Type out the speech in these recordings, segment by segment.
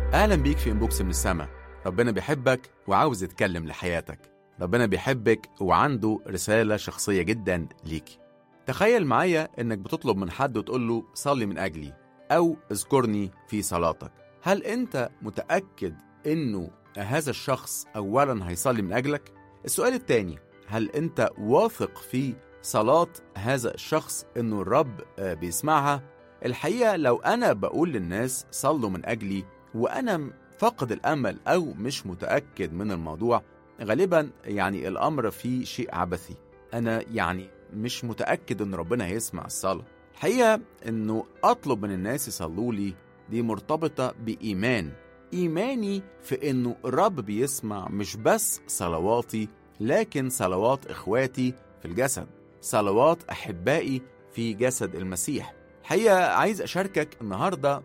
أهلا بيك في إنبوكس من السما ربنا بيحبك وعاوز يتكلم لحياتك ربنا بيحبك وعنده رسالة شخصية جدا ليكي تخيل معايا إنك بتطلب من حد وتقول له صلي من أجلي أو اذكرني في صلاتك هل أنت متأكد إنه هذا الشخص أولا هيصلي من أجلك؟ السؤال التاني هل أنت واثق في صلاة هذا الشخص إنه الرب آه، بيسمعها؟ الحقيقة لو أنا بقول للناس صلوا من أجلي وأنا فقد الأمل أو مش متأكد من الموضوع غالبا يعني الأمر فيه شيء عبثي أنا يعني مش متأكد إن ربنا هيسمع الصلاة الحقيقة إنه أطلب من الناس يصلوا لي دي مرتبطة بإيمان إيماني في إنه الرب بيسمع مش بس صلواتي لكن صلوات إخواتي في الجسد صلوات أحبائي في جسد المسيح الحقيقة عايز أشاركك النهاردة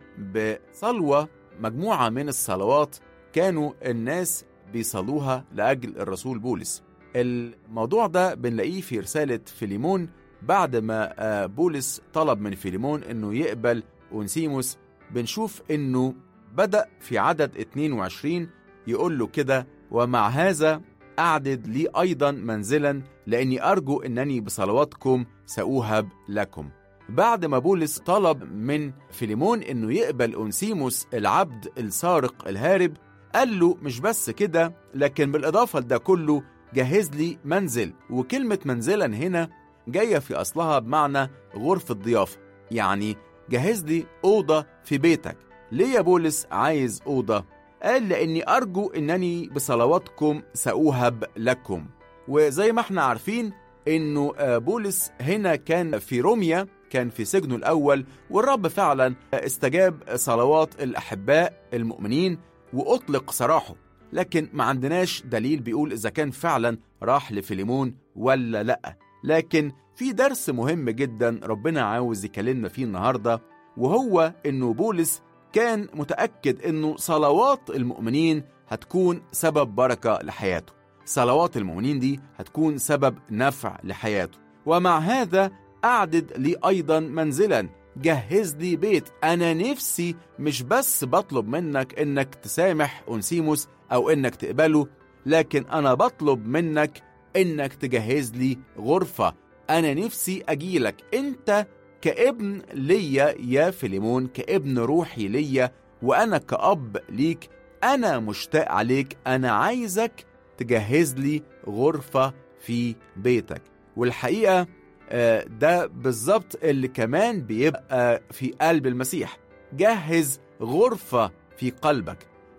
بصلوة مجموعة من الصلوات كانوا الناس بيصلوها لأجل الرسول بولس الموضوع ده بنلاقيه في رسالة فيليمون بعد ما آه، بولس طلب من فيليمون انه يقبل اونسيموس بنشوف انه بدأ في عدد 22 يقول له كده ومع هذا أعدد لي أيضا منزلا لأني أرجو أنني بصلواتكم سأوهب لكم بعد ما بولس طلب من فيليمون انه يقبل اونسيموس العبد السارق الهارب قال له مش بس كده لكن بالاضافه لده كله جهز لي منزل وكلمه منزلا هنا جايه في اصلها بمعنى غرفه ضيافه يعني جهز لي اوضه في بيتك ليه يا بولس عايز اوضه قال لاني ارجو انني بصلواتكم ساوهب لكم وزي ما احنا عارفين انه آه، بولس هنا كان في روميا كان في سجنه الأول والرب فعلا استجاب صلوات الأحباء المؤمنين وأطلق سراحه لكن ما عندناش دليل بيقول إذا كان فعلا راح لفيليمون ولا لأ لكن في درس مهم جدا ربنا عاوز يكلمنا فيه النهاردة وهو إنه بولس كان متأكد إنه صلوات المؤمنين هتكون سبب بركة لحياته صلوات المؤمنين دي هتكون سبب نفع لحياته ومع هذا أعدد لي أيضا منزلا جهز لي بيت أنا نفسي مش بس بطلب منك إنك تسامح أنسيموس أو إنك تقبله لكن أنا بطلب منك إنك تجهز لي غرفة أنا نفسي أجيلك أنت كابن ليا يا فيليمون كابن روحي ليا وأنا كأب ليك أنا مشتاق عليك أنا عايزك تجهز لي غرفة في بيتك والحقيقة آه، ده بالظبط اللي كمان بيبقى في قلب المسيح جهز غرفة في قلبك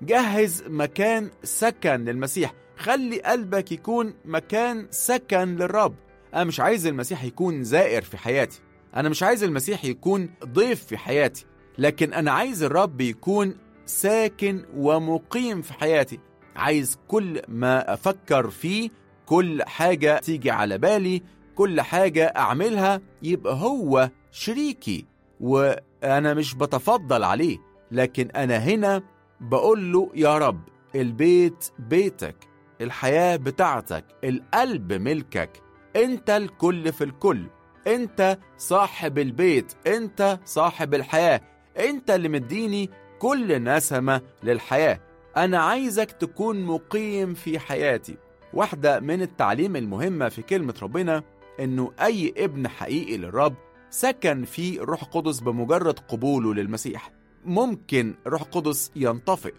جهز مكان سكن للمسيح خلي قلبك يكون مكان سكن للرب أنا مش عايز المسيح يكون زائر في حياتي أنا مش عايز المسيح يكون ضيف في حياتي لكن أنا عايز الرب يكون ساكن ومقيم في حياتي عايز كل ما أفكر فيه كل حاجة تيجي على بالي كل حاجة أعملها يبقى هو شريكي وأنا مش بتفضل عليه لكن أنا هنا بقول له يا رب البيت بيتك الحياة بتاعتك القلب ملكك أنت الكل في الكل أنت صاحب البيت أنت صاحب الحياة أنت اللي مديني كل نسمة للحياة أنا عايزك تكون مقيم في حياتي واحدة من التعليم المهمة في كلمة ربنا انه اي ابن حقيقي للرب سكن فيه الروح القدس بمجرد قبوله للمسيح ممكن الروح القدس ينطفئ